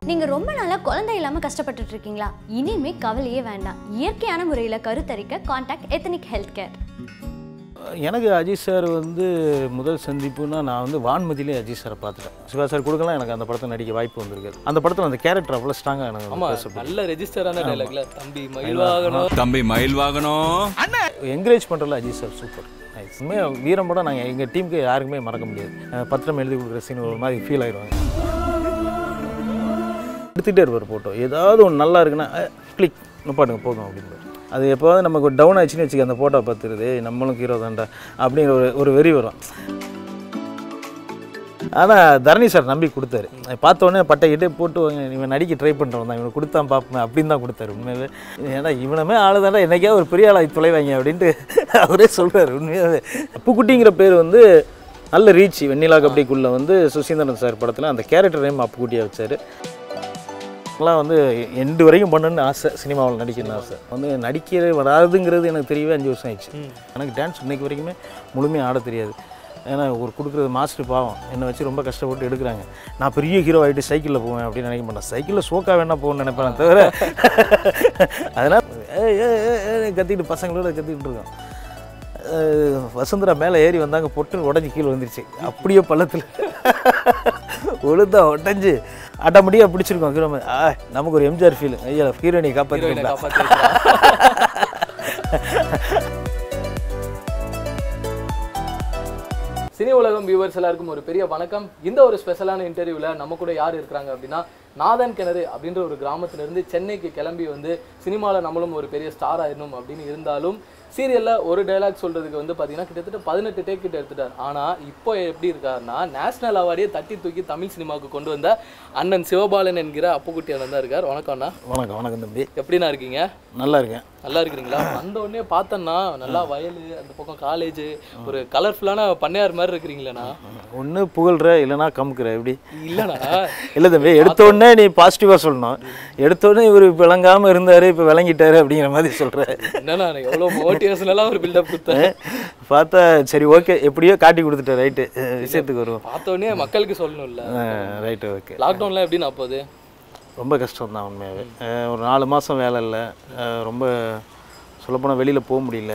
நீங்கள் ரொம்ப நாளாக குழந்தை இல்லாமல் கஷ்டப்பட்டுட்டு இருக்கீங்களா இனிமே கவலையே வேண்டாம் இயற்கையான முறையில் கருத்தரிக்க காண்டாக்ட் எத்தனிக் ஹெல்த் கேர் எனக்கு அஜித் சார் வந்து முதல் சந்திப்புனா நான் வந்து வான்மதியிலே அஜித் சாரை பார்த்துட்டேன் சிவா சார் கொடுக்கலாம் எனக்கு அந்த படத்தில் நடிக்க வாய்ப்பு வந்திருக்காது அந்த படத்தில் அந்த கேரக்டர் அவ்வளோ ஸ்ட்ராங்காக எனக்கு ஆமா பேசப்படும் நல்ல ரெஜிஸ்டரான டைலாக்ல தம்பி மயில்வாகனம் தம்பி மயில் வாகனம் என்கரேஜ் பண்ணுறல அஜித் சார் சூப்பர் உண்மையாக வீரம் படம் நாங்கள் எங்கள் டீமுக்கு யாருக்குமே மறக்க முடியாது அஹ் பத்திரம் எழுதி கொடுக்குற சீன் ஒரு மாதிரி ஃபீல் ஆயிடுவாங்க எடுத்துகிட்டே இருப்பார் ஃபோட்டோ ஏதாவது ஒன்று நல்லா இருக்குன்னா கிளிக் நிப்பாட்டுங்க போதும் அப்படின்னு அது எப்போவாவது நமக்கு ஒரு டவுன் ஆச்சுன்னு வச்சுக்க அந்த ஃபோட்டோ பார்த்துருது நம்மளும் ஹீரோ தான்டா அப்படிங்கிற ஒரு ஒரு வெறி வரும் ஆனால் தரணி சார் நம்பி கொடுத்தாரு அதை பார்த்த உடனே பட்டை கிட்டே போட்டு வாங்க, இவன் நடிக்க ட்ரை பண்ணுறவன் தான் இவனை கொடுத்தான் பார்ப்பேன் அப்படின்னு தான் கொடுத்தாரு உண்மையாகவே ஏன்னா இவனமே ஆளு தானே என்னைக்காவது ஒரு பெரிய ஆளாக தொலைவாங்க அப்படின்ட்டு அவரே சொல்கிறார் உண்மையாகவே அப்புக்குட்டிங்கிற பேர் வந்து நல்ல ரீச் வெண்ணிலா கபடிக்குள்ளே வந்து சுசீந்திரன் சார் படத்தில் அந்த கேரக்டர் நேம் அப்புக்குட்டியாக வச்சார் எல்லாம் வந்து எண்டு வரைக்கும் பண்ணணும்னு ஆசை சினிமாவில் நடிக்கணும்னு ஆசை வந்து நடிக்க வராதுங்கிறது எனக்கு தெரியவே அஞ்சு வருஷம் ஆயிடுச்சு எனக்கு டான்ஸ் இன்னைக்கு வரைக்குமே முழுமையாக ஆட தெரியாது ஏன்னா ஒரு கொடுக்குறது மாஸ்டர் பாவம் என்னை வச்சு ரொம்ப கஷ்டப்பட்டு எடுக்கிறாங்க நான் பெரிய ஹீரோ ஆகிட்டு சைக்கிளில் போவேன் அப்படின்னு நினைக்க மாட்டேன் சைக்கிளில் சோக்கா வேணா போகணும்னு நினைப்பேன் தவிர அதனால் ஏய், ஏய், ஏய், ஏய் கத்திட்டு பசங்களோட கத்திக்கிட்டு இருக்கோம் அஹ் வசுந்தரா மேலே ஏறி வந்தாங்க பொட்டுன்னு உடஞ்சி கீழே வந்துருச்சு அப்படியே பள்ளத்தில் உளுந்தா உடஞ்சி ஆட்டோமேட்டிக்காக பிடிச்சிருக்கோம் ஹீரோ ஆ நமக்கு ஒரு எம்ஜிஆர் ஃபீல் ஐயா ஹீரோயினை ஹீரோயினை காப்பாற்றிருக்கா காப்பாத்தி சினி உலகம் வியூவர்ஸ் எல்லாருக்கும் ஒரு பெரிய வணக்கம் இந்த ஒரு ஸ்பெஷலான இன்டர்வியூல நம்ம கூட யார் இருக்கிறாங்க அப்படின்னா நாதன் கிணறு அப்படின்ற ஒரு கிராமத்துல இருந்து சென்னைக்கு கிளம்பி வந்து சினிமால நம்மளும் ஒரு பெரிய ஸ்டார் ஆயிடணும் அப்படின்னு இருந்தாலும் சீரியல்ல ஒரு டைலாக் சொல்றதுக்கு வந்து பாத்தீங்கன்னா கிட்டத்தட்ட பதினெட்டு டேக் கிட்ட எடுத்துட்டார் ஆனா இப்போ எப்படி இருக்காருன்னா நேஷனல் அவார்டையே தட்டி தூக்கி தமிழ் சினிமாவுக்கு கொண்டு வந்த அண்ணன் சிவபாலன் என்கிற அப்புக்குட்டி அண்ணன் தான் இருக்கார் வணக்கம் அண்ணா வணக்கம் வணக்கம் தம்பி எப்படிண்ணா இருக்கீங்க நல்லா இருக்கேன் நல்லா இருக்கிறீங்களா வந்த உடனே பார்த்தேன்னா நல்லா வயல் அந்த பக்கம் காலேஜ் ஒரு கலர்ஃபுல்லான பண்ணையார் மாதிரி இருக்கிறீங்களேண்ணா ஒன்று புகழ்ற இல்லைனா கமுக்குற எப்படி இல்லைண்ணா இல்லை தம்பி எடுத்த உடனே நீ பாசிட்டிவாக சொல்லணும் எடுத்த உடனே இவர் விளங்காமல் இருந்தார் இப்போ விளங்கிட்டாரு அப்படிங்கிற மாதிரி சொல்கிற என்னண்ணா எவ்வளோ மோட்டிவேஷனெல்லாம் ஒரு பில்டப் கொடுத்தேன் பார்த்தா சரி ஓகே எப்படியோ காட்டி கொடுத்துட்டேன் ரைட்டு விஷயத்துக்கு வருவோம் பார்த்த உடனே மக்களுக்கு சொல்லணும்ல ரைட்டு ஓகே லாக்டவுன்லாம் எப்படி நான் போகுது ரொம்ப கஷ்டம் தான் உண்மையாகவே அஹ் ஒரு நாலு மாதம் வேலை இல்லை அஹ் ரொம்ப சொல்லப்போனால் வெளியில் போக முடியல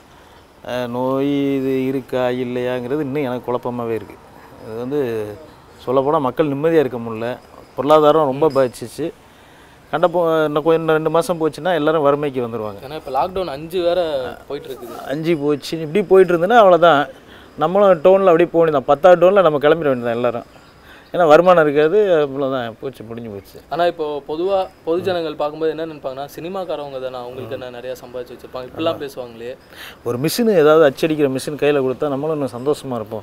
அஹ் நோய் இது இருக்கா இல்லையாங்கிறது இன்னும் எனக்கு குழப்பமாகவே இருக்குது இது வந்து சொல்லப்போனால் மக்கள் நிம்மதியாக இருக்க முடியல பொருளாதாரம் ரொம்ப பாதிச்சிச்சு கண்டப்போ இன்னும் கொஞ்சம் இன்னும் ரெண்டு மாதம் போச்சுன்னா எல்லாரும் வறுமைக்கு வந்துடுவாங்க ஏன்னா இப்போ லாக்டவுன் அஞ்சு வேற போயிட்டு இருக்குது அஞ்சு போச்சு இப்படி போயிட்டு இருந்ததுன்னா அவ்வளோதான் நம்மளும் டோனில் அப்படியே போக வேண்டியதான் பத்தாவது டோனில் நம்ம கிளம்பிட வேண்டியதான் எல்லாரும் ஏன்னா வருமானம் இருக்காது அவ்வளோதான் போச்சு முடிஞ்சு போச்சு ஆனா இப்போ பொதுவா பொதுஜனங்கள் பார்க்கும்போது என்ன நினைப்பாங்கன்னா சினிமாக்காரவங்க தானே அவங்களுக்கு என்ன நிறைய சம்பாதிச்சு வச்சிருப்பாங்க இப்படிலாம் பேசுவாங்களே ஒரு மிஷின் ஏதாவது அச்சடிக்கிற மிஷின் கையில் கொடுத்தா நம்மளும் இன்னும் சந்தோஷமாக இருப்போம்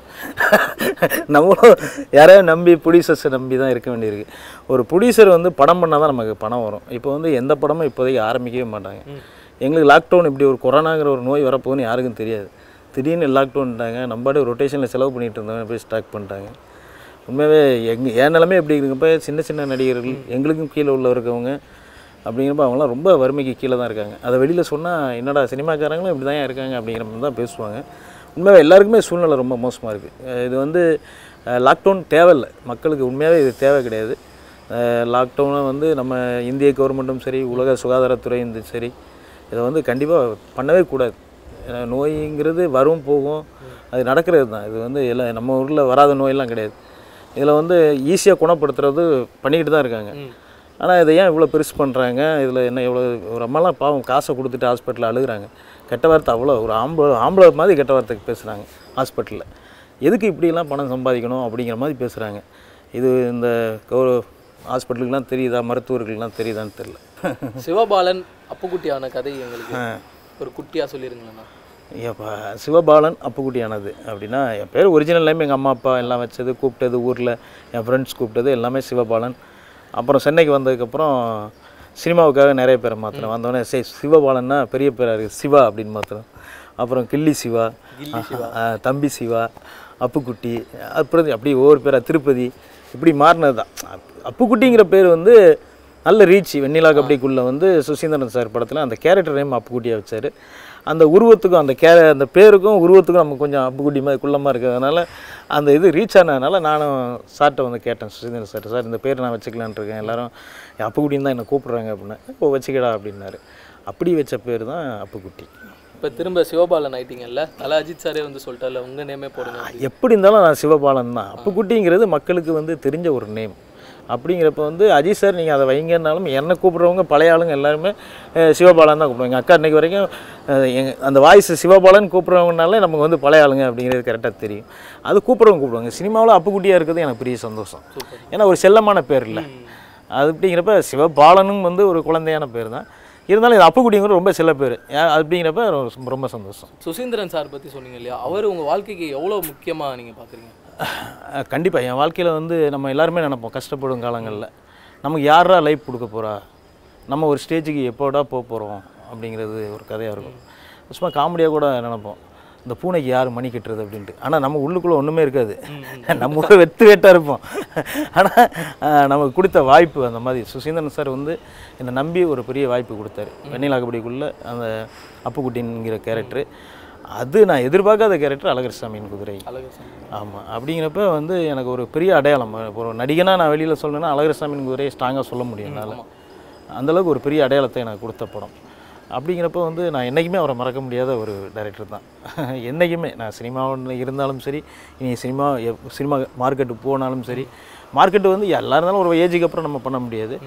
நம்மளும் யாரையும் நம்பி ப்ரொடியூசர்ஸை நம்பி தான் இருக்க வேண்டியிருக்கு ஒரு ப்ரொடியூசர் வந்து படம் பண்ணால் தான் நமக்கு பணம் வரும் இப்போ வந்து எந்த படமும் இப்போதைக்கு ஆரம்பிக்கவே மாட்டாங்க எங்களுக்கு லாக்டவுன் இப்படி ஒரு கொரோனாங்கிற ஒரு நோய் வரப்போகுதுன்னு யாருக்கும் தெரியாது திடீர்னு லாக்டவுன்ட்டாங்க நம்மபாடு ரொட்டேஷனில் செலவு பண்ணிட்டு இருந்தவங்க போய் ஸ்டாக் பண்ணிட்டாங்க உண்மையாகவே எங்க என் நிலமே எப்படி இருக்குங்கப்ப சின்ன சின்ன நடிகர்கள் எங்களுக்கும் கீழே உள்ள இருக்கவங்க அப்படிங்கிறப்ப அவங்களாம் ரொம்ப வறுமைக்கு கீழே தான் இருக்காங்க அதை வெளியில் சொன்னால் என்னடா சினிமாக்காரங்களும் இப்படி தான் இருக்காங்க அப்படிங்கிற மாதிரி தான் பேசுவாங்க உண்மையாகவே எல்லாருக்குமே சூழ்நிலை ரொம்ப மோசமாக இருக்குது இது வந்து லாக்டவுன் தேவையில்லை மக்களுக்கு உண்மையாகவே இது தேவை கிடையாது லாக்டவுனை வந்து நம்ம இந்திய கவர்மெண்ட்டும் சரி உலக சுகாதாரத்துறையும் சரி இதை வந்து கண்டிப்பாக பண்ணவே கூடாது ஏன்னா நோய்ங்கிறது வரும் போகும் அது நடக்கிறது தான் இது வந்து எல்லாம் நம்ம ஊரில் வராத நோயெல்லாம் கிடையாது இதில் வந்து ஈஸியாக குணப்படுத்துறது பண்ணிக்கிட்டு தான் இருக்காங்க ஆனால் இதை ஏன் இவ்வளோ பெருசு பண்ணுறாங்க இதில் என்ன இவ்வளோ ஒரு அம்மாலாம் பாவம் காசை கொடுத்துட்டு ஹாஸ்பிட்டலில் அழுகுறாங்க கெட்ட வார்த்தை அவ்வளோ ஒரு ஆம்பளை ஆம்பளை மாதிரி கெட்ட வார்த்தைக்கு பேசுகிறாங்க ஹாஸ்பிட்டலில் எதுக்கு இப்படியெல்லாம் பணம் சம்பாதிக்கணும் அப்படிங்கிற மாதிரி பேசுகிறாங்க இது இந்த கௌரவ ஹாஸ்பிட்டலுக்குலாம் தெரியுதா மருத்துவர்களுக்கெல்லாம் தெரியுதான்னு தெரியல சிவபாலன் அப்புக்குட்டியான கதை எங்களுக்கு ஒரு குட்டியா சொல்லிருங்களேண்ணா ஏப்பா சிவபாலன் அப்புக்குட்டியானது அப்படின்னா என் பேர் ஒரிஜினல் நேம் எங்கள் அம்மா அப்பா எல்லாம் வச்சது கூப்பிட்டது ஊரில் என் ஃப்ரெண்ட்ஸ் கூப்பிட்டது எல்லாமே சிவபாலன் அப்புறம் சென்னைக்கு வந்ததுக்கப்புறம் சினிமாவுக்காக நிறைய பேரை மாற்றினேன் வந்தோடனே சரி சிவபாலன்னா பெரிய பேராக இருக்குது சிவா அப்படின்னு மாற்றினோம் அப்புறம் கில்லி சிவா ஆ, தம்பி சிவா அப்புக்குட்டி அப்புறம் அப்படி ஒவ்வொரு பேரா திருப்பதி இப்படி மாறினது தான் அப்புக்குட்டிங்கிற பேர் வந்து நல்ல ரீச் வெண்ணிலா கபடிக்குள்ளே வந்து சுசீந்திரன் சார் படத்தில் அந்த கேரக்டர் நேம் அப்புக்குட்டியாக வச்சார் அந்த உருவத்துக்கும் அந்த கே அந்த பேருக்கும் உருவத்துக்கும் நமக்கு கொஞ்சம் அப்புக்குட்டி மாதிரி குள்ளமாக இருக்கிறதுனால அந்த இது ரீச் ஆனதுனால நானும் சார்கிட்ட வந்து கேட்டேன் சுசீந்திரன் சார் சார் இந்த பேர் நான் வச்சுக்கலான்ட்டு இருக்கேன் எல்லாரும் அப்புக்குட்டின்னு தான் என்னை கூப்பிட்றாங்க அப்படின்னா இப்போ வச்சுக்கடா அப்படின்னாரு அப்படி வச்ச பேர் தான் அப்புக்குட்டி இப்போ திரும்ப சிவபாலன் ஆயிட்டீங்கல்ல அதெல்லாம் அஜித் சாரே வந்து சொல்லிட்டார்ல உங்க நேமே போடுங்க எப்படி இருந்தாலும் நான் சிவபாலன் தான் அப்புக்குட்டிங்கிறது மக்களுக்கு வந்து தெரிஞ்ச ஒரு நேம் அப்படிங்கிறப்ப வந்து அஜித் சார் நீங்கள் அதை வைங்கன்னாலும் என்னை கூப்பிட்றவங்க பழைய ஆளுங்க எல்லாருமே அஹ், சிவபாலன் தான் கூப்பிடுவாங்க அக்கா இன்னைக்கு வரைக்கும் அஹ், எங்க அந்த வாய்ஸ் சிவபாலன் கூப்பிட்றவங்கனாலே நமக்கு வந்து பழைய ஆளுங்க அப்படிங்கிறது கரெக்டாக தெரியும் அது கூப்பிட்றவங்க கூப்பிடுவாங்க சினிமாவில் அப்புக்குட்டியாக இருக்கிறது எனக்கு பெரிய சந்தோஷம் ஏன்னா ஒரு செல்லமான பேர் இல்லை அது அப்படிங்கிறப்ப சிவபாலனும் வந்து ஒரு குழந்தையான பேர் தான் இருந்தாலும் இது அப்புக்குட்டிங்கிறது ரொம்ப செல்ல பேர் ஏன் அப்படிங்கிறப்ப ரொம்ப- ரொம்ப சந்தோஷம் சுசீந்திரன் சார் பத்தி சொன்னீங்க இல்லையா அவர் உங்க வாழ்க்கைக்கு எவ்வளவு முக்கியமா நீங்க பாக்குறீங்க கண்டிப்பாக என் வாழ்க்கையில் வந்து நம்ம எல்லாருமே நினைப்போம் கஷ்டப்படும் காலங்களில் நமக்கு யாரா லைஃப் கொடுக்க போகிறா நம்ம ஒரு ஸ்டேஜுக்கு எப்போடா போக போகிறோம் அப்படிங்கிறது ஒரு கதையாக இருக்கும் சும்மா காமெடியாக கூட நினைப்போம் இந்த பூனைக்கு யார் மணி கட்டுறது அப்படின்ட்டு ஆனால் நம்ம உள்ளுக்குள்ளே ஒன்றுமே இருக்காது நம்ம கூட வெத்து வெட்டாக இருப்போம் ஆனால் நமக்கு கொடுத்த வாய்ப்பு அந்த மாதிரி சுசீந்திரன் சார் வந்து என்னை நம்பி ஒரு பெரிய வாய்ப்பு கொடுத்தாரு வெண்ணிலா கபடிக்குள்ளே அந்த அப்புக்குட்டின்ங்கிற கேரக்டரு அது நான் எதிர்பார்க்காத கேரக்டர் அழகர் சாமியின் குதிரை அழகு சார் ஆமாம் அப்படிங்கிறப்ப வந்து எனக்கு ஒரு பெரிய அடையாளம் இப்போ ஒரு நடிகனாக நான் வெளியில் சொல்லணும்னா அழகர் சாமியின் குதிரையை ஸ்ட்ராங்காக சொல்ல முடியும் என்னால் அந்தளவுக்கு ஒரு பெரிய அடையாளத்தை எனக்கு கொடுத்த படம் அப்படிங்கிறப்ப வந்து நான் என்றைக்குமே அவரை மறக்க முடியாத ஒரு டைரக்டர் தான் என்றைக்குமே நான் சினிமாவில் இருந்தாலும் சரி இனி சினிமா எப்- சினிமா மார்க்கெட்டு போனாலும் சரி மார்க்கெட்டு வந்து எல்லா இருந்தாலும் ஒரு ஏஜுக்கு அப்புறம் நம்ம பண்ண முடியாது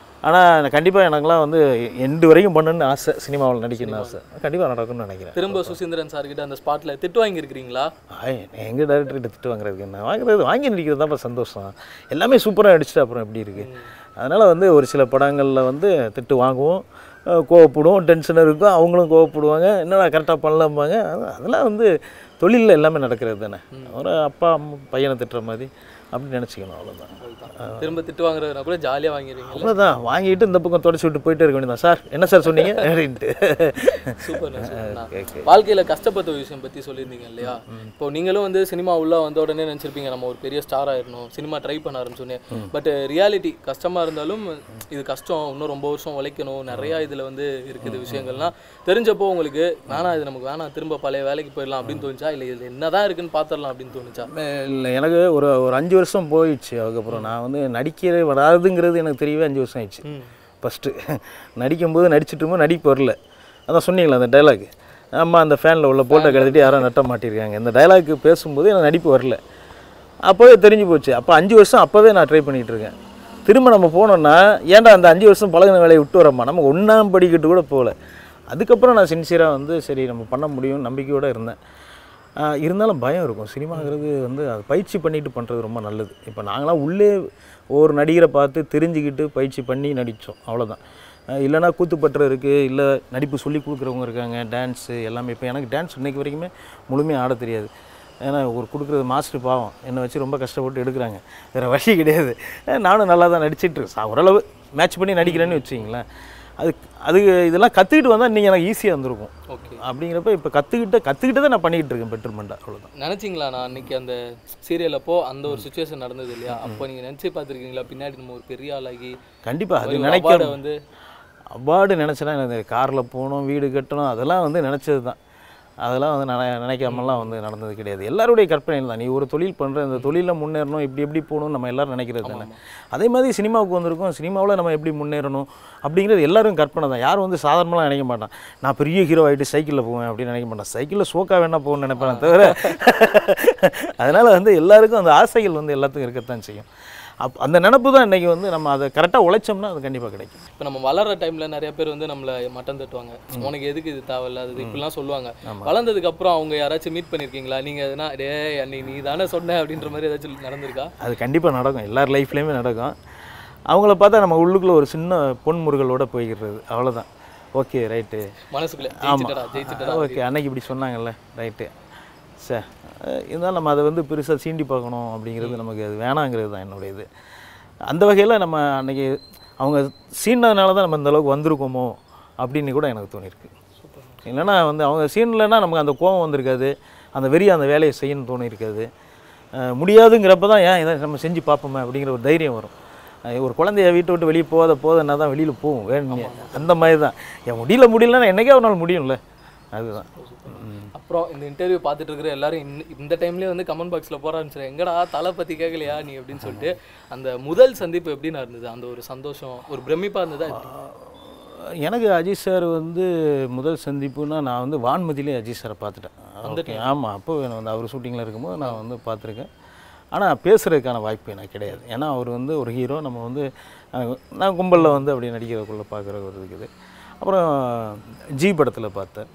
ஆனால் கண்டிப்பாக எனக்குலாம் வந்து எண்டு வரைக்கும் பண்ணணும்னு ஆசை சினிமாவில் நடிக்கணும்னு ஆசை கண்டிப்பாக நடக்கும்னு நினைக்கிறேன் திரும்ப சுசீந்திரன் சார் கிட்ட அந்த ஸ்பாட்ல திட்டு வாங்கி இருக்கிறீங்களா ஆய் எங்கள் டேரக்டர்கிட்ட திட்டு வாங்குறதுக்கு என்ன வாங்குறது வாங்கி நடிக்கிறது தான் சந்தோஷம் எல்லாமே சூப்பராக நடிச்சிட்டு அப்புறம் எப்படி இருக்குது அதனால் வந்து ஒரு சில படங்களில் வந்து திட்டு வாங்குவோம் அஹ் கோவப்படுவோம் டென்ஷன் இருக்கும் அவங்களும் கோவப்படுவாங்க என்னடா கரெக்டாக பண்ணலாம்பாங்க அது- அதெல்லாம் வந்து தொழிலில் எல்லாமே நடக்கிறது தானே ஒரு அப்பா அம்மா பையனை திட்டுற மாதிரி அப்படி நினச்சிக்கணும் அவ்வளோதான் திரும்ப திட்டு வாங்குறதுனா கூட ஜாலியா வாங்கிடுவீங்க அவ்வளோதான் வாங்கிட்டு இந்த பக்கம் தொடச்சி விட்டு போயிட்டே இருக்க வேண்டியதான் சார் என்ன சார் சொன்னீங்க அப்படின்ட்டு சூப்பர் சூப்பர்ண்ணா. okay. வாழ்க்கையில கஷ்டப்பட்ட விஷயம் பத்தி சொல்லியிருந்தீங்க இல்லையா இப்போ நீங்களும் வந்து சினிமா உள்ள வந்த உடனே நினைச்சிருப்பீங்க நம்ம ஒரு பெரிய ஸ்டார் ஆயிடணும் சினிமா ட்ரை பண்ண ஆரம்பிச்சோன்னே பட் ரியாலிட்டி கஷ்டமா இருந்தாலும் இது கஷ்டம் இன்னும் ரொம்ப வருஷம் உழைக்கணும் நிறைய இதுல வந்து இருக்குது விஷயங்கள்லாம் தெரிஞ்சப்போ உங்களுக்கு வேணாம் இது நமக்கு வேணாம் திரும்ப பழைய வேலைக்கு போயிடலாம் அப்படின்னு தோணுச்சா இல்லை இது என்னதான் இருக்குன்னு பார்த்துடலாம் அப்படின்னு தோணுச்சா இல்லை எனக்கு ஒரு ஒரு அஞ்சு வருஷம் போயிடுச்சு அதுக்கப்புறம் நான் வந்து நடிக்கிற வராதுங்கிறது எனக்கு தெரியவே அஞ்சு வருஷம் ஆயிடுச்சு ஃபஸ்ட்டு நடிக்கும்போது நடிச்சிட்டு நடிப்பு வரல அதான் சொன்னீங்களா அந்த டைலாக் ஆமாம் அந்த ஃபேனில் உள்ள போட்டோ கழுதிட்டு யாரோ நட்ட மாட்டிருக்காங்க இந்த டைலாக் பேசும்போது எனக்கு நடிப்பு வரல அப்போவே தெரிஞ்சு போச்சு அப்போ அஞ்சு வருஷம் அப்போவே நான் ட்ரை பண்ணிகிட்டு இருக்கேன் திரும்ப நம்ம போனோம்னா ஏன்டா அந்த அஞ்சு வருஷம் பழகின வேலையை விட்டு வரம்மா நம்ம ஒன்றாம் படிக்கிட்டு கூட போகல அதுக்கப்புறம் நான் சின்சியராக வந்து சரி நம்ம பண்ண முடியும் நம்பிக்கையோடு இருந்தேன் ஆஹ் இருந்தாலும் பயம் இருக்கும் சினிமாங்கிறது வந்து அது பயிற்சி பண்ணிட்டு பண்ணுறது ரொம்ப நல்லது இப்போ நாங்களாம் உள்ளே ஒரு நடிகரை பார்த்து தெரிஞ்சுக்கிட்டு பயிற்சி பண்ணி நடித்தோம் அவ்வளோதான் ஆஹ் இல்லைன்னா கூத்துப்பற்று இருக்குது இல்லை நடிப்பு சொல்லி கொடுக்குறவங்க இருக்காங்க டான்ஸு எல்லாமே இப்போ எனக்கு டான்ஸ் இன்னைக்கு வரைக்குமே முழுமையாக ஆட தெரியாது ஏன்னா ஒரு கொடுக்குறது மாஸ்டர் பாவம் என்னை வச்சு ரொம்ப கஷ்டப்பட்டு எடுக்கிறாங்க வேறு வழி கிடையாது ஆஹ் நானும் நல்லா தான் நடிச்சிட்டு இருக்கேன். ஓரளவு மேட்ச் பண்ணி நடிக்கிறேன்னு வச்சிங்களேன் அது அது இதெல்லாம் கற்றுக்கிட்டு வந்தால் நீங்கள் எனக்கு ஈஸியாக இருந்திருக்கும் ஓகே அப்படிங்கிறப்ப இப்போ கற்றுக்கிட்ட கற்றுக்கிட்டு தான் நான் பண்ணிக்கிட்டு இருக்கேன் பெட்டர்மெண்ட்டாக அவ்வளோதான் நினைச்சீங்களா நான் அன்னைக்கு அந்த சீரியல் அப்போ அந்த ஒரு சுச்சுவேஷன் நடந்தது இல்லையா அப்போ நீங்க நினைச்சு பார்த்துருக்கீங்களா பின்னாடி நம்ம ஒரு பெரிய ஆளாகி கண்டிப்பாக அது ஒரு நினைக்க award-அ வந்து அவார்டு நினச்சேன்னா எனக்கு காரில் போகணும் வீடு கட்டணும் அதெல்லாம் வந்து நினச்சது தான் அதெல்லாம் வந்து நினை நினைக்காமலாம் வந்து நடந்தது கிடையாது எல்லாருடைய கற்பனையில் தான் நீ ஒரு தொழில் பண்ணுற இந்த தொழிலில் முன்னேறணும் இப்படி எப்படி போகணும்னு நம்ம எல்லாரும் நினைக்கிறது தானே அதே மாதிரி சினிமாவுக்கு வந்திருக்கோம் சினிமாவில் நம்ம எப்படி முன்னேறணும் அப்படிங்கிறது எல்லாரும் கற்பனை தான் யாரும் வந்து சாதாரணமாக நினைக்க மாட்டான் நான் பெரிய ஹீரோ ஆகிட்டு சைக்கிளில் போவேன் அப்படின்னு நினைக்க மாட்டேன் சைக்கிளில் சோக்கா வேணா போகணும்னு நினைப்பேன் தவிர அதனால் வந்து எல்லாருக்கும் அந்த ஆசைகள் வந்து எல்லாத்துக்கும் இருக்கத்தான் செய்யும் அப் அந்த நினப்பு தான் இன்றைக்கி வந்து நம்ம அதை கரெக்டாக உழைச்சோம்னா அது கண்டிப்பாக கிடைக்கும் இப்போ நம்ம வளர்ற டைம்ல நிறைய பேர் வந்து நம்மள மட்டம் தட்டுவாங்க உனக்கு எதுக்கு இது தேவையில்லாதது இப்படிலாம் சொல்லுவாங்க வளர்ந்ததுக்கு அப்புறம் அவங்க யாராச்சும் மீட் பண்ணிருக்கீங்களா நீங்க எதுனா டே அன்னைக்கு நீ தானே சொன்ன அப்படின்ற மாதிரி ஏதாச்சும் நடந்திருக்கா அது கண்டிப்பாக நடக்கும் எல்லார் லைஃப்லேயுமே நடக்கும் அவங்கள பார்த்தா நம்ம உள்ளுக்குள்ளே ஒரு சின்ன பொன்முருகளோட போய்கிறது அவ்வளோதான் ஓகே ரைட்டு மனசுக்குள்ள ஜெயிச்சிட்டடா ஜெயிச்சிட்டடா ஓகே அன்னைக்கு இப்படி சொன்னாங்கல்ல ரைட்டு சே இருந்தாலும் நம்ம அதை வந்து பெருசாக சீண்டி பார்க்கணும் அப்படிங்கிறது நமக்கு அது வேணாங்கிறது தான் என்னுடைய இது அந்த வகையில் நம்ம அன்னைக்கு அவங்க சீண்டதுனால தான் நம்ம இந்த அளவுக்கு வந்திருக்கோமோ அப்படின்னு கூட எனக்கு தோணியிருக்கு இல்லைன்னா வந்து அவங்க சீன்லன்னா நமக்கு அந்த கோபம் வந்திருக்காது அந்த வெறி அந்த வேலையை செய்யணும்னு தோணியிருக்காது அஹ் முடியாதுங்கிறப்ப தான் ஏன் இதை நம்ம செஞ்சு பார்ப்போமே அப்படிங்கிற ஒரு தைரியம் வரும் அஹ் ஒரு குழந்தைய வீட்டை விட்டு வெளியே போகாத போதன்னா தான் வெளியில் போகும் வேணும் அந்த மாதிரி தான் என் முடியல முடியலன்னா என்னைக்கே ஒரு நாள் முடியும்ல அதுதான் ம். அப்புறம் இந்த இன்டர்வியூ பார்த்துட்டு இருக்கிற எல்லாரும் இந்த- இந்த டைம்லயே வந்து கமெண்ட் பாக்ஸில் போட ஆரம்பிச்சிடும் எங்கடா தலை பற்றி கேட்கலையா நீ அப்படின்னு சொல்லிட்டு அந்த முதல் சந்திப்பு எப்படிண்ணா இருந்தது அந்த ஒரு சந்தோஷம் ஒரு பிரமிப்பாக இருந்ததா எப்படி? எனக்கு அஜித் சார் வந்து முதல் சந்திப்புனா நான் வந்து வான்மதியிலே அஜித் சாரை பார்த்துட்டேன் ஓகே ஆமாம் அப்போ நான் வந்து அவர் ஷூட்டிங்கில் இருக்கும்போது நான் வந்து பார்த்துருக்கேன் ஆனால் பேசுகிறதுக்கான வாய்ப்பு எனக்கு கிடையாது ஏன்னா அவர் வந்து ஒரு ஹீரோ நம்ம வந்து அஹ், நான் கும்பலில் வந்து அப்படி நடிக்கிறதுக்குள்ளே பார்க்குற ஒரு இருக்குது அப்புறம் ஜி படத்தில் பார்த்தேன்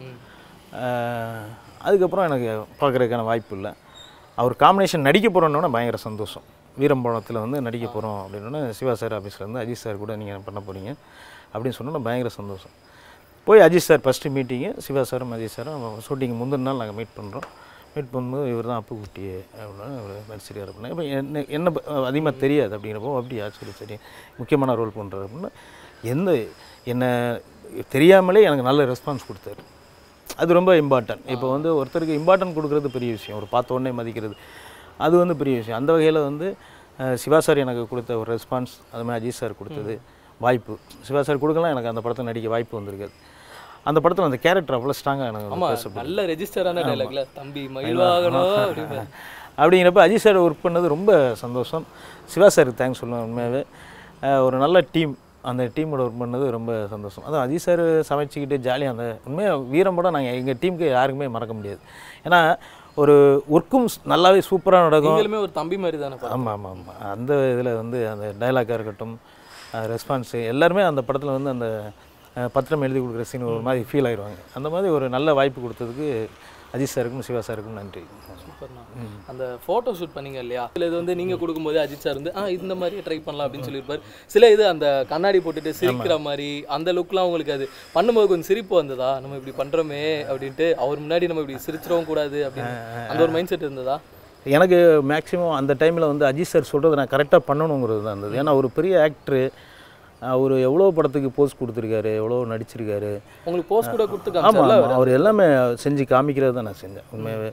அஹ், அதுக்கப்புறம் எனக்கு பார்க்குறதுக்கான வாய்ப்பு இல்லை அவர் காம்பினேஷன் நடிக்க போகிறோன்னொன்னே பயங்கர சந்தோஷம் வீரம்பழத்தில் வந்து நடிக்க போகிறோம் அப்படின்னோடனே சிவா சார் ஆஃபீஸ்லேருந்து அஜித் சார் கூட நீங்கள் பண்ண போகிறீங்க அப்படின்னு சொன்னோன்னே பயங்கர சந்தோஷம் போய் அஜித் சார் ஃபஸ்ட்டு மீட்டிங்கு சிவா சாரும் அஜித் சாரும் ஷூட்டிங் முந்தின நாள் நாங்கள் மீட் பண்ணுறோம் மீட் பண்ணும்போது இவர் தான் அப்பு குட்டி அப்படின்னு ஒரு நடிச்சிருக்காரு அப்படின்னா இப்போ என்ன என்ன அதிகமாக தெரியாது அப்படிங்கிறப்போ அப்படியா சரி சரி முக்கியமான ரோல் பண்ணுறாரு அப்படின்னா எந்த என்ன தெரியாமலே எனக்கு நல்ல ரெஸ்பான்ஸ் கொடுத்தாரு அது ரொம்ப இம்பார்ட்டன்ட் இப்போ வந்து ஒருத்தருக்கு இம்பார்ட்டன்ட் கொடுக்குறது பெரிய விஷயம் ஒரு பார்த்த உடனே மதிக்கிறது அது வந்து பெரிய விஷயம் அந்த வகையில் வந்து அஹ், சிவா சார் எனக்கு கொடுத்த ஒரு ரெஸ்பான்ஸ் அது மாதிரி அஜித் சார் கொடுத்தது வாய்ப்பு சிவா சார் கொடுக்கலாம் எனக்கு அந்த படத்தை நடிக்க வாய்ப்பு வந்திருக்காது அந்த படத்தில் அந்த கேரக்டர் அவ்வளோ ஸ்ட்ராங்காக எனக்கு ஆமா பேச நல்ல ரெஜிஸ்டரான டைலாக்ல தம்பி மயில்வாகணும் அப்படின்னு அப்படிங்கிறப்ப அஜித் சார் ஒர்க் பண்ணது ரொம்ப சந்தோஷம் சிவா சாருக்கு தேங்க்ஸ் சொல்லுவேன் உண்மையாகவே அஹ் ஒரு நல்ல டீம் அந்த டீமோட ஒர்க் பண்ணது ரொம்ப சந்தோஷம் அதான் அஜித் சார் சமைச்சிக்கிட்டு ஜாலியாக அந்த உண்மையாக வீரம் படம் நாங்கள் எங்கள் டீமுக்கு யாருக்குமே மறக்க முடியாது ஏன்னா ஒரு ஒர்க்கும் நல்லாவே சூப்பராக நடக்கும் நீங்களுமே ஒரு தம்பி மாதிரி தானே ஆமாம் ஆமாம் ஆமாம் அந்த இதில் வந்து அந்த டைலாக்காக இருக்கட்டும் ரெஸ்பான்ஸு எல்லாருமே அந்த படத்தில் வந்து அந்த அஹ், பத்திரம் எழுதி கொடுக்குற சீன் ஒரு மாதிரி ஃபீல் ஆயிடுவாங்க அந்த மாதிரி ஒரு நல்ல வாய்ப்பு கொடுத்ததுக்கு அஜித் சாருக்கும் சிவா சாருக்கும் நன்றி சூப்பர்ண்ணா அந்த ஃபோட்டோ ஷூட் பண்ணீங்க இல்லையா சில இது வந்து நீங்க கொடுக்கும்போது அஜித் சார் வந்து ஆ இந்த மாதிரி ட்ரை பண்ணலாம் அப்படின்னு சொல்லியிருப்பாரு சில இது அந்த கண்ணாடி போட்டுட்டு சிரிக்கிற மாதிரி அந்த லுக்லாம் உங்களுக்கு அது பண்ணும்போது கொஞ்சம் சிரிப்பு வந்ததா நம்ம இப்படி பண்றோமே அப்படின்ட்டு அவர் முன்னாடி நம்ம இப்படி சிரிச்சிடவும் கூடாது அப்படின்னு அந்த ஒரு மைண்ட் செட் இருந்ததா எனக்கு மேக்ஸிமம் அந்த டைமில் வந்து அஜித் சார் சொல்கிறத நான் கரெக்டாக பண்ணணுங்கிறது தான் இருந்தது ஏன்னா ஒரு பெரிய ஆக்டரு அவர் எவ்வளோ படத்துக்கு போஸ்ட் கொடுத்துருக்காரு எவ்வளோ நடிச்சிருக்காரு உங்களுக்கு போஸ்ட் கூட கொடுத்து ஆமாம் காமிச்சார்ல அவர் எல்லாமே செஞ்சு காமிக்கிறது தான் நான் செஞ்சேன் உண்மையாகவே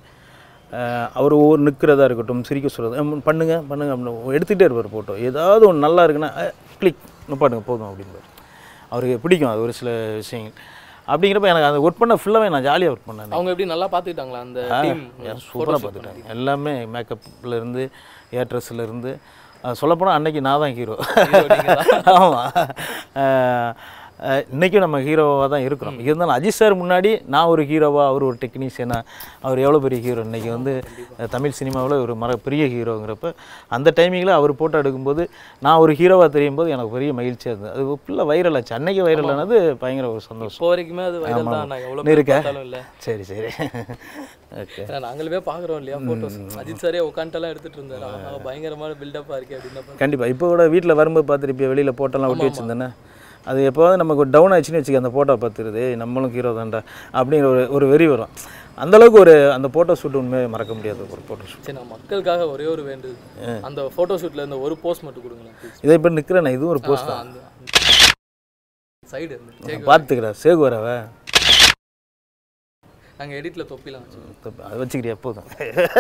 அவர் ஒவ்வொரு நிற்கிறதா இருக்கட்டும் சிரிக்க சொல்கிறது "ம், பண்ணுங்க பண்ணுங்க அப்படின்னு எடுத்துகிட்டே இருப்பார் ஃபோட்டோ ஏதாவது ஒன்று நல்லா இருக்குன்னா கிளிக் நிப்பாட்டுங்க போதும் அப்படின்பார் அவருக்கு பிடிக்கும் அது ஒரு சில விஷயங்கள் அப்படிங்கிறப்ப எனக்கு அந்த ஒர்க் பண்ண ஃபுல்லாகவே நான் ஜாலியாக ஒர்க் பண்ணேன் அவங்க எப்படி நல்லா பார்த்துக்கிட்டாங்களா அந்த டீம் சூப்பராக பார்த்துட்டேன் எல்லாமே மேக்கப்ல இருந்து ஏர் ட்ரெஸ்ஸில் இருந்து சொல்லப்போனால் அன்னைக்கு நான் தான் ஹீரோ ஆமாம் இன்றைக்கும் நம்ம ஹீரோவாக தான் இருக்கிறோம் இருந்தாலும் அஜித் சார் முன்னாடி நான் ஒரு ஹீரோவா அவர் ஒரு டெக்னீஷியனாக அவர் எவ்வளோ பெரிய ஹீரோ இன்றைக்கி வந்து அஹ், தமிழ் சினிமாவில் ஒரு மர பெரிய ஹீரோங்கிறப்ப அந்த டைமிங்கில் அவர் போட்டோ எடுக்கும்போது நான் ஒரு ஹீரோவாக தெரியும் போது எனக்கு பெரிய மகிழ்ச்சியாக இருந்தது அது ஃபுல்லாக வைரல் ஆச்சு அன்னைக்கு வைரல் ஆனது பயங்கர ஒரு சந்தோஷம் இப்போ வரைக்குமே அது வைரல் தான் நான் எவ்வளோ நீ இருக்க? பார்த்தாலும் இல்லை சரி சரி ஓகே ஏன்னா நாங்களுமே பார்க்குறோம் இல்லையா ஃபோட்டோஸ் அஜித் சாரே உட்காந்துட்டெல்லாம் எடுத்துட்டு இருந்தாரு ஆஹா, பயங்கரமான பில்டப்பாக இருக்கே அப்படின்னு கண்டிப்பாக இப்போ கூட வீட்டில் வரும்போது பார்த்துருப்பிய வெளியில் போட்டோலாம் ஒட்டி வச்சிருந்தேனே அது எப்போவாது நமக்கு டவுன் ஆச்சுன்னு வச்சுக்க அந்த போட்டோ பார்த்துருது நம்மளும் ஹீரோ தான்டா அப்படிங்கிற ஒரு ஒரு வெறி வரும் அந்த அளவுக்கு ஒரு அந்த போட்டோ ஷூட் உண்மையாக மறக்க முடியாத ஒரு போட்டோ ஷூட் சரி நான் மக்களுக்காக ஒரே ஒரு வேண்டுது அந்த ஃபோட்டோ ஷூட்ல இருந்த ஒரு போஸ்ட் மட்டும் கொடுங்களேன் please. இதை இப்போ நிற்கிறேன் இதுவும் ஒரு போஸ்ட் ஆ, தான் அந்த சைடு இருந்து பார்த்துக்கிறா சேகு வரவ நாங்கள் எடிட்ல தொப்பிலாம் வச்சுருக்கோம் அது வச்சுக்கிறியா போதும்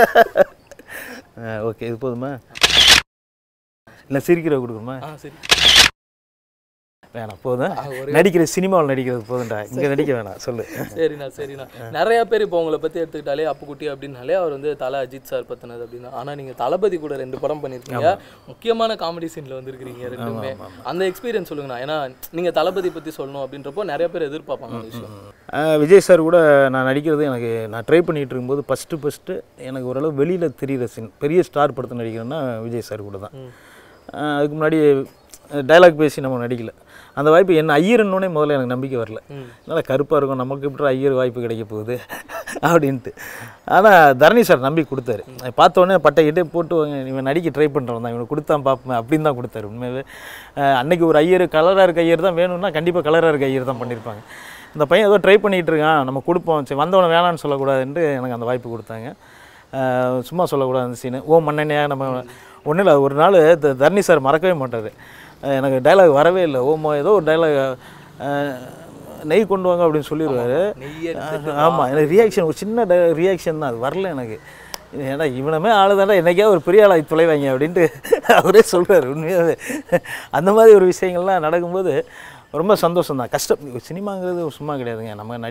ஓகே இது போதுமா இல்லை சிரிக்கிற கொடுக்குமா ஆ சரி வேணாம் போதும் ஆ, ஒரு நடிக்கிற சினிமாவில் நடிக்கிறது போதும்டா இங்கே நடிக்க வேணாம் சொல்லு சரிண்ணா சரிண்ணா நிறைய பேர் இப்போ உங்களை பற்றி எடுத்துக்கிட்டாலே அப்புக்குட்டி அப்படின்னாலே அவர் வந்து தலை அஜித் சார் பற்றினது அப்படின்னா ஆனால் நீங்கள் தளபதி கூட ரெண்டு படம் பண்ணியிருக்கீங்க முக்கியமான காமெடி சீனில் வந்திருக்கிறீங்க ரெண்டுமே அந்த எக்ஸ்பீரியன்ஸ் சொல்லுங்கண்ணா ஏன்னா நீங்கள் தளபதி பற்றி சொல்லணும் அப்படின்றப்போ நிறைய பேர் எதிர்பார்ப்பாங்க அந்த விஷயம் ஆஹ் விஜய் சார் கூட நான் நடிக்கிறது எனக்கு நான் ட்ரை பண்ணிகிட்டு இருக்கும்போது ஃபஸ்ட்டு ஃபஸ்ட்டு எனக்கு ஓரளவு வெளியில் தெரியிற சீன் பெரிய ஸ்டார் படத்தை நடிக்கிறேன்னா விஜய் சார் கூட தான் ஆஹ் அதுக்கு முன்னாடி டைலாக் பேசி நம்ம நடிக்கல அந்த வாய்ப்பு என்ன ஐயர்னோடனே முதல்ல எனக்கு நம்பிக்கை வரல நல்லா கருப்பாக இருக்கும் நமக்கு எப்படி ஐயர் வாய்ப்பு கிடைக்க போகுது அப்படின்ட்டு ஆனால் தரணி சார் நம்பி கொடுத்தாரு பார்த்த உடனே பட்டைக்கிட்டே போட்டு வாங்க, இவன் நடிக்க ட்ரை பண்ணுறவன் தான் இவனுக்கு கொடுத்தான் பார்ப்பேன் அப்படின்னு தான் கொடுத்தாரு உண்மையாகவே ஆஹ் அன்னைக்கு ஒரு ஐயர் கலராக இருக்க ஐயர் தான் வேணும்னா கண்டிப்பாக கலராக இருக்க ஐயர் தான் பண்ணியிருப்பாங்க இந்த பையன் ஏதோ ட்ரை பண்ணிகிட்டு இருக்கான் நம்ம கொடுப்போம் சரி வந்தவனை வேணான்னு சொல்லக்கூடாதுன்ட்டு எனக்கு அந்த வாய்ப்பு கொடுத்தாங்க ஆஹ் சும்மா சொல்லக்கூடாது அந்த சீனு ஓ மண்ணெண்ணையா நம்ம ஒன்றும் இல்லை ஒரு நாள் த- தரணி சார் மறக்கவே மாட்டார் எனக்கு டைலாக் வரவே இல்லை ஓமோ ஏதோ ஒரு டைலாக் நெய் கொண்டு வாங்க அப்படின்னு சொல்லிடுவார் நெய்யை ஆமாம் எனக்கு ரியாக்ஷன் ஒரு சின்ன ரியாக்ஷன் தான் அது வரல எனக்கு ஏன்னா இவனமே ஆளு தானே என்னைக்கா ஒரு பெரிய ஆளாக தொலைவாங்க அப்படின்ட்டு அவரே சொல்றாரு உண்மையாகவே அந்த மாதிரி ஒரு விஷயங்கள்லாம் நடக்கும்போது ரொம்ப சந்தோஷம் தான் கஷ்டம் சினிமாங்கிறது சும்மா கிடையாதுங்க நம்ம நடி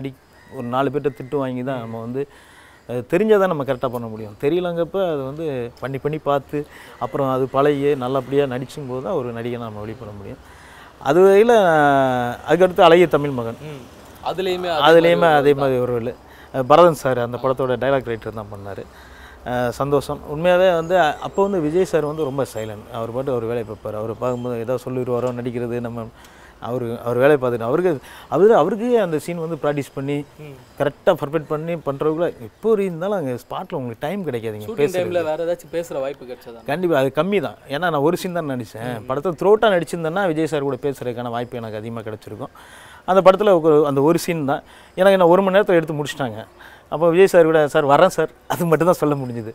ஒரு நாலு பேர்ட்ட திட்டு வாங்கி தான் நம்ம வந்து அது தெரிஞ்சால் தான் நம்ம கரெக்டாக பண்ண முடியும் தெரியலங்கப்ப அது வந்து பண்ணி பண்ணி பார்த்து அப்புறம் அது பழகி நல்லபடியாக நடிச்சும் போது தான் ஒரு நடிகை நம்ம வெளிப்பட முடியும் அது வகையில் அதுக்கடுத்து அழகிய தமிழ் மகன் ம். அதுலயுமே அதே அதுலேயுமே மாதிரி அதே மாதிரி ஒரு role. அஹ் பரதன் சார் அந்த படத்தோட டைலாக் ரைட்டர் தான் பண்ணார் சந்தோஷம் உண்மையாகவே வந்து அப்போ வந்து விஜய் சார் வந்து ரொம்ப சைலண்ட் அவர் பாட்டு அவர் வேலையை பார்ப்பார் அவர் பார்க்கும்போது ஏதோ சொல்லிடுவாரோ நடிக்கிறது நம்ம அவர் அவர் வேலையை பார்த்துட்டு அவருக்கு அவர் அவருக்கு அந்த சீன் வந்து ப்ராக்டிஸ் பண்ணி கரெக்டாக பர்ஃபெக்ட் பண்ணி பண்ணுறவங்கள இப்போ இருந்தாலும் அங்கே ஸ்பாட்டில் உங்களுக்கு டைம் கிடைக்காதுங்க ஷூட்டிங் டைம்ல வேற ஏதாச்சும் பேசுற வாய்ப்பு கிடைச்சதா கண்டிப்பாக அது கம்மி தான் ஏன்னா நான் ஒரு சீன் தான் நடித்தேன் படத்தை த்ரோட்டாக நடிச்சிருந்தேன்னா விஜய் சார் கூட பேசுறதுக்கான வாய்ப்பு எனக்கு அதிகமாக கிடச்சிருக்கும் அந்த படத்தில் அந்த ஒரு சீன் தான் எனக்கு என்ன ஒரு மணி நேரத்தில் எடுத்து முடிச்சிட்டாங்க அப்போ விஜய் சார் கூட சார் வரேன் சார் அது மட்டும் தான் சொல்ல முடிஞ்சுது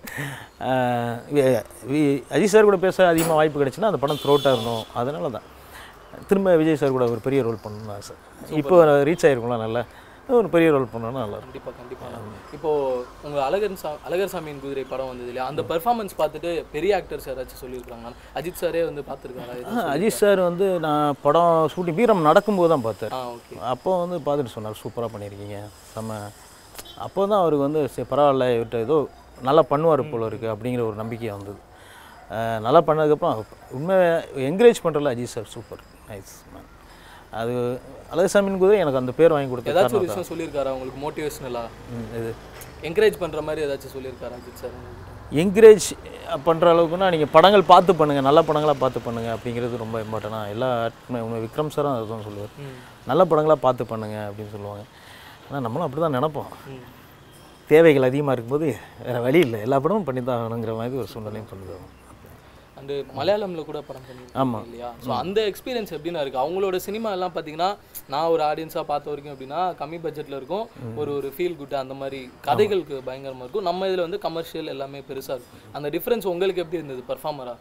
ஆஹ் வி- வி- அஜித் சார் கூட பேச அதிகமாக வாய்ப்பு கிடைச்சுன்னா அந்த படம் த்ரோட்டாக இருந்தோம் அதனால தான் திரும்ப விஜய் சார் கூட ஒரு பெரிய ரோல் பண்ணணும் ஆசை இப்போ ரீச் ஆகிருக்கும்ல நல்லா ஒரு பெரிய ரோல் பண்ணணும்னா நல்லா இருக்கும் கண்டிப்பா கண்டிப்பா இப்போ உங்க அழகர் சா அழகர் சாமியின் குதிரை படம் வந்தது இல்லையா அந்த பெர்ஃபார்மன்ஸ் பார்த்துட்டு பெரிய ஆக்டர்ஸ் யாராச்சும் சொல்லியிருக்காங்க அஜித் சாரே வந்து பார்த்துருக்காரா இது ஆ, அஜித் சார் வந்து நான் படம் ஷூட்டிங் வீரம் நடக்கும்போது தான் பார்த்தேன் ஆ ஓகே அப்போ வந்து பார்த்துட்டு சொன்னார் சூப்பராக பண்ணியிருக்கீங்க நம்ம அப்போ தான் அவருக்கு வந்து சரி பரவாயில்ல இவர்கிட்ட ஏதோ நல்லா பண்ணுவார் போல இருக்குது அப்படிங்கிற ஒரு நம்பிக்கை வந்தது அஹ் நல்லா பண்ணதுக்கப்புறம் உண்மை என்கரேஜ் பண்ணுறல Ajith sir super nice man அது அழகசாமின் குதிரை எனக்கு அந்த பேர் வாங்கி கொடுத்த ஏதாச்சும் காரணம் ஒரு விஷயம் சொல்லியிருக்காரா உங்களுக்கு மோட்டிவேஷனலா ம், இது என்கரேஜ் பண்ற மாதிரி ஏதாச்சும் சொல்லியிருக்காரா அஜித் சார் உங்ககிட்ட? என்கரேஜ் பண்ணுற அளவுக்குன்னா நீங்கள் படங்கள் பார்த்து பண்ணுங்கள் நல்ல படங்களாக பார்த்து பண்ணுங்கள் அப்படிங்கிறது ரொம்ப இம்பார்ட்டனாக எல்லா ஆக்டருமே உண்மை விக்ரம் சாரும் அதுதான் சொல்லுவார் ம். நல்ல படங்களாக பார்த்து பண்ணுங்க அப்படின்னு சொல்லுவாங்க ஆனால் நம்மளும் அப்படி தான் நினைப்போம் ம். தேவைகள் அதிகமாக இருக்கும்போது வேறு வழி இல்லை எல்லா படமும் பண்ணி தான் ஆகணுங்கிற மாதிரி ஒரு சூழ்நிலையும் பண்ணுறோம் அண்டு மலையாளம்ல கூட படம் பண்ணியிருக்காங்க ஆமா. இல்லையா ஸோ அந்த எக்ஸ்பீரியன்ஸ் எப்படின்னா இருக்கு அவங்களோட சினிமா எல்லாம் பார்த்தீங்கன்னா நான் ஒரு ஆடியன்ஸாக பார்த்த வரைக்கும் எப்படின்னா கம்மி பட்ஜெட்டில் இருக்கும் ஒரு ஒரு ஃபீல் குட் அந்த மாதிரி கதைகளுக்கு பயங்கரமாக இருக்கும் நம்ம இதில் வந்து கமர்ஷியல் எல்லாமே பெருசாக இருக்கும் அந்த டிஃப்ரென்ஸ் உங்களுக்கு எப்படி இருந்தது பர்ஃபார்மரா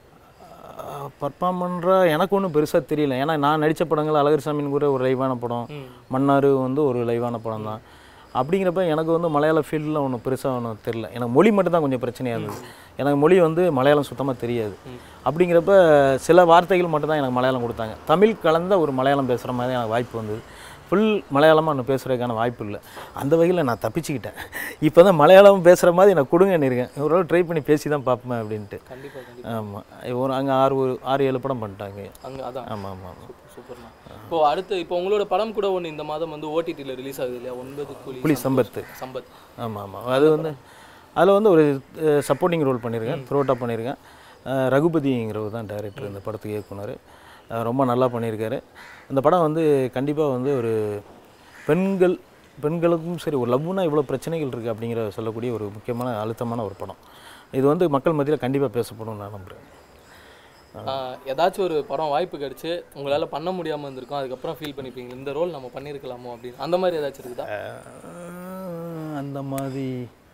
பர்ஃபார்ம் பண்ணுற எனக்கு ஒன்றும் பெருசாக தெரியல ஏன்னா நான் நடித்த படங்கள் அழகர் சாமின்னு கூட ஒரு லைவான படம் மன்னார் வந்து ஒரு லைவான படம் தான் அப்படிங்கிறப்ப எனக்கு வந்து மலையாள ஃபீல்டில் ஒன்றும் பெருசாக ஒன்றும் தெரில எனக்கு மொழி மட்டும் தான் கொஞ்சம் பிரச்சனையாக இருந்தது எனக்கு மொழி வந்து மலையாளம் சுத்தமாக தெரியாது அப்படிங்கிறப்ப சில வார்த்தைகள் மட்டும் தான் எனக்கு மலையாளம் கொடுத்தாங்க தமிழ் கலந்த ஒரு மலையாளம் பேசுகிற மாதிரி எனக்கு வாய்ப்பு வந்தது ஃபுல் மலையாளமாக நான் பேசுகிறதுக்கான வாய்ப்பு இல்லை அந்த வகையில் நான் தப்பிச்சுக்கிட்டேன் இப்போ தான் மலையாளம் பேசுகிற மாதிரி எனக்கு கொடுங்கன்னு இருக்கேன் ஒரு ட்ரை பண்ணி பேசி தான் பார்ப்பேன் அப்படின்ட்டு கண்டிப்பாக கண்டிப்பாக ஆமாம் ஒரு அங்கே ஆறு ஒரு ஆறு ஏழு படம் பண்ணிட்டாங்க அங்கே அதான் ஆமாம் ஆமாம் ஆமாம் சூப்பர் சூப்பர்ண்ணா இப்போ அடுத்து இப்போ உங்களோட படம் கூட ஒன்று இந்த மாதம் வந்து ஓடிடியில் ரிலீஸ் ஆகுது இல்லையா ஒன்பது கூலி புலி சம்பத்து சம்பத் ஆமாம் ஆமாம் அது வந்து அதில் வந்து ஒரு சப்போர்ட்டிங் ரோல் பண்ணியிருக்கேன் த்ரோட்டாக பண்ணியிருக்கேன் அஹ் ரகுபதிங்கிறவர் தான் டைரக்டர் இந்த படத்துக்கு இயக்குனர் அஹ் ரொம்ப நல்லா பண்ணியிருக்காரு இந்த படம் வந்து கண்டிப்பாக வந்து ஒரு பெண்கள் பெண்களுக்கும் சரி ஒரு லவ்னா இவ்வளோ பிரச்சனைகள் இருக்குது அப்படிங்கிற சொல்லக்கூடிய ஒரு முக்கியமான அழுத்தமான ஒரு படம் இது வந்து மக்கள் மத்தியில் கண்டிப்பாக பேசப்படும் நான் நம்புகிறேன் ஆஹ் ஏதாச்சும் ஒரு படம் வாய்ப்பு கிடைச்சு உங்களால் பண்ண முடியாமல் இருந்திருக்கும் அதுக்கப்புறம் ஃபீல் பண்ணிப்பீங்க இந்த ரோல் நம்ம பண்ணியிருக்கலாமோ அப்படின்னு அந்த மாதிரி ஏதாச்சும் இருக்குதா அஹ் அந்த மாதிரி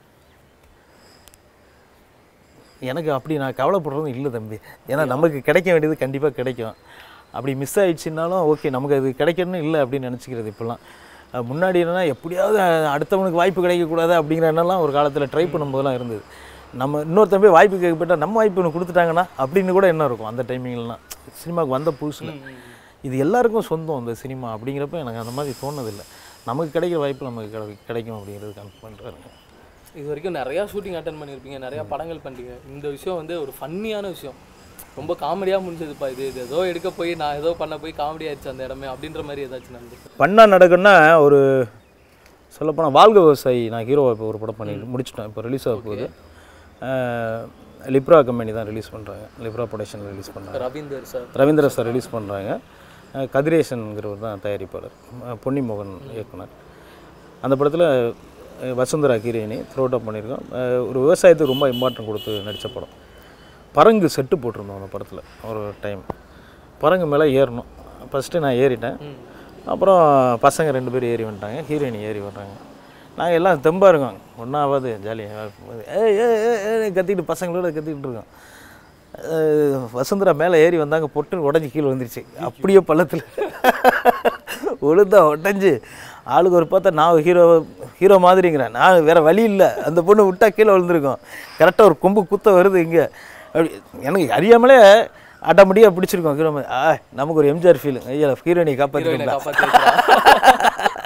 எனக்கு அப்படி நான் கவலைப்படுறதும் இல்லை தம்பி ஏன்னா நமக்கு கிடைக்க வேண்டியது கண்டிப்பாக கிடைக்கும் அப்படி மிஸ் ஆயிடுச்சுனாலும் ஓகே நமக்கு அது கிடைக்கணும்னு இல்லை அப்படின்னு நினச்சிக்கிறது இப்போல்லாம் அஹ் முன்னாடி என்னன்னா எப்படியாவது அஹ், அடுத்தவனுக்கு வாய்ப்பு கிடைக்கக்கூடாது அப்படிங்கிற எண்ணம்லாம் ஒரு காலத்தில் ட்ரை பண்ணும்போதெல்லாம் இருந்தது நம்ம இன்னொரு தம்பி வாய்ப்பு கேட்க போயிட்டா நம்ம வாய்ப்பு ஒன்று கொடுத்துட்டாங்கன்னா அப்படின்னு கூட என்ன இருக்கும் அந்த டைமிங்லாம் சினிமாவுக்கு வந்த புதுசில் இது எல்லாருக்கும் சொந்தம் அந்த சினிமா அப்படிங்கிறப்ப எனக்கு அந்த மாதிரி தோணுதில்லை நமக்கு கிடைக்கிற வாய்ப்பு நமக்கு கிடை- கிடைக்கும் அப்படிங்கிறது கன்ஃபார்ம் பண்ணுறாங்க இது வரைக்கும் நிறையா ஷூட்டிங் அட்டன் பண்ணியிருப்பீங்க நிறையா படங்கள் பண்ணிட்டீங்க இந்த விஷயம் வந்து ஒரு ஃபன்னியான விஷயம் ரொம்ப காமெடியாக முடிஞ்சதுப்பா இது இது ஏதோ எடுக்க போய் நான் ஏதோ பண்ண போய் காமெடி ஆயிடுச்சு அந்த இடமே அப்படின்ற மாதிரி ஏதாச்சும் நடந்துருக்கு பண்ணா நடக்குன்னா ஒரு சொல்லப்போனால் வாழ்க விவசாயி நான் ஹீரோவை இப்போ ஒரு படம் பண்ணி முடிச்சிட்டேன் இப்போ ரிலீஸ் ஆக போகுது அஹ், லிப்ரா கம்பெனி தான் ரிலீஸ் பண்ணுறாங்க லிப்ரா ப்ரொடக்ஷன் ரிலீஸ் பண்ணுறாங்க Ravinder sir Ravindra sir release பண்ணுறாங்க கதிரேசன்கிறவர் தான் தயாரிப்பாளர் அஹ், பொன்னிமோகன் இயக்குனர் அந்த படத்தில் வசுந்தரா ஹீரோயினி த்ரோட் அப் பண்ணியிருக்கோம் அஹ், ஒரு விவசாயத்துக்கு ரொம்ப இம்பார்ட்டன்ட் கொடுத்து நடித்த படம் பரங்கு செட்டு போட்டிருந்தோம் அந்த படத்தில் ஒரு டைம் பரங்கு மேலே ஏறணும் ஃபஸ்ட்டு நான் ஏறிட்டேன் அப்புறம் பசங்க ரெண்டு பேர் ஏறி வந்துட்டாங்க ஹீரோயினி ஏறி வர்றாங்க நாங்கள் எல்லாம் தெம்பாக இருக்கோம் ஒன்றாவது ஜாலியாக ஏய் ஏய் ஏய், ஏய் கத்திக்கிட்டு பசங்களோட கத்திக்கிட்டு இருக்கோம் அஹ் வசுந்தரா மேலே ஏறி வந்தாங்க பொட்டுன்னு உடஞ்சி கீழே வந்துருச்சு அப்படியே பள்ளத்தில் உளுந்தா உடஞ்சி ஆளுக்கு ஒரு பார்த்தா நான் ஹீரோ ஹீரோ மாதிரிங்கிறேன் நான் வேறு வழி இல்லை அந்த பொண்ணு விட்டா கீழே விழுந்திருக்கோம் கரெக்டாக ஒரு கொம்பு குத்த வருது இங்கே அப்படி எனக்கு அறியாமலே ஆட்டோமேட்டிக்காக பிடிச்சிருக்கோம் ஹீரோ மாதிரி ஆ நமக்கு ஒரு எம்ஜிஆர் ஃபீல் ஐயா ஹீரோயினை காப்பாற்றிருந்தா காப்பாற்றி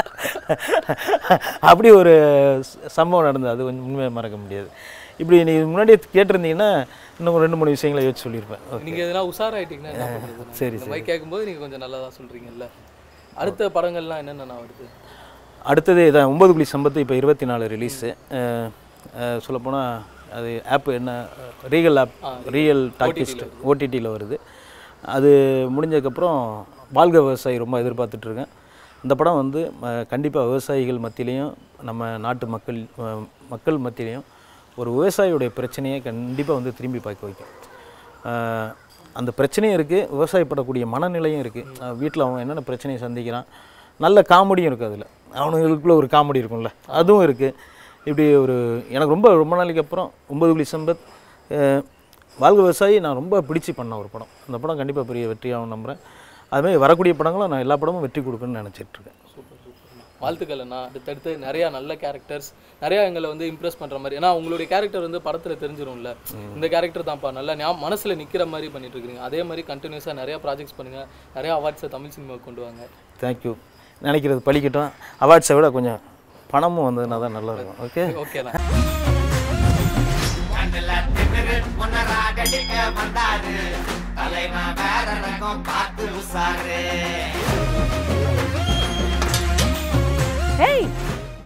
அப்படி ஒரு ச- சம்பவம் நடந்தது அது கொஞ்சம் உண்மையை மறக்க முடியாது இப்படி நீ முன்னாடியே கேட்டிருந்தீங்கன்னா இன்னும் ஒரு ரெண்டு மூணு விஷயங்களை யோசிச்சு சொல்லியிருப்பேன் ஓகே நீங்க எதனா உஷாராயிட்டீங்கன்னா என்ன பண்றது சரி, இந்த மாதிரி கேட்கும்போது நீங்க கொஞ்சம் நல்லா தான் சொல்றீங்கல்ல அடுத்த படங்கள்லாம் என்னென்ன வருது அடுத்தது இதான் ஒம்பது புள்ளி சம்பத்து இப்போ இருபத்தி நாலு ரிலீஸு சொல்லப்போனால் அது ஆப் என்ன ரீகல் ஆப் ரியல் டாக்கிஸ்ட் ஓடிடியில் வருது அது முடிஞ்சதுக்கப்புறம் வாழ்க விவசாயி ரொம்ப எதிர்பார்த்துட்ருக்கேன் இந்த படம் வந்து கண்டிப்பாக விவசாயிகள் மத்தியிலையும் நம்ம நாட்டு மக்கள் அஹ், மக்கள் மத்தியிலையும் ஒரு விவசாயியுடைய பிரச்சனையை கண்டிப்பாக வந்து திரும்பி பார்க்க வைக்கும் அஹ், அந்த பிரச்சனையும் இருக்குது விவசாயப்படக்கூடிய மனநிலையும் இருக்குது வீட்டில் அவன் என்னென்ன பிரச்சனையை சந்திக்கிறான் நல்ல காமெடியும் இருக்குது அதில் அவனுங்களுக்குள்ள ஒரு காமெடி இருக்கும்ல அதுவும் இருக்குது இப்படி ஒரு எனக்கு ரொம்ப ரொம்ப நாளைக்கு அப்புறம் ஒன்பது புள்ளி சம்பத் அஹ், வாழ்க விவசாயி நான் ரொம்ப பிடிச்சு பண்ண ஒரு படம் அந்த படம் கண்டிப்பாக பெரிய வெற்றியாகும் நம்புகிறேன் அதுமாதிரி வரக்கூடிய படங்களும் நான் எல்லா படமும் வெற்றி கொடுக்குன்னு நினச்சிட்டு இருக்கேன் சூப்பர் சூப்பர் வாழ்த்துக்கள் அண்ணா அடுத்தடுத்து நிறையா நல்ல கேரக்டர்ஸ் நிறையா எங்களை வந்து இம்ப்ரெஸ் பண்ணுற மாதிரி ஏன்னா உங்களுடைய கேரக்டர் வந்து படத்தில் தெரிஞ்சிரும்ல இந்த கேரக்டர் தான்ப்பா நல்லா ஞா மனசில் நிற்கிற மாதிரி பண்ணிட்டு இருக்கீங்க அதே மாதிரி கண்டினியூஸாக நிறையா ப்ராஜெக்ட்ஸ் பண்ணுங்கள் நிறையா அவார்ட்ஸை தமிழ் சினிமாவுக்கு கொண்டு வாங்க தேங்க்யூ நினைக்கிறது பழிக்கட்டும் அவார்ட்ஸை விட கொஞ்சம் பணமும் வந்ததுனா தான் நல்லா இருக்கும் ஓகே ஓகேண்ணா கண்ணுல திமிரு முன்னராடடிக்க வந்தாரு தலைவன் வேற ரகம் பார்த்து உசாரு ஏய்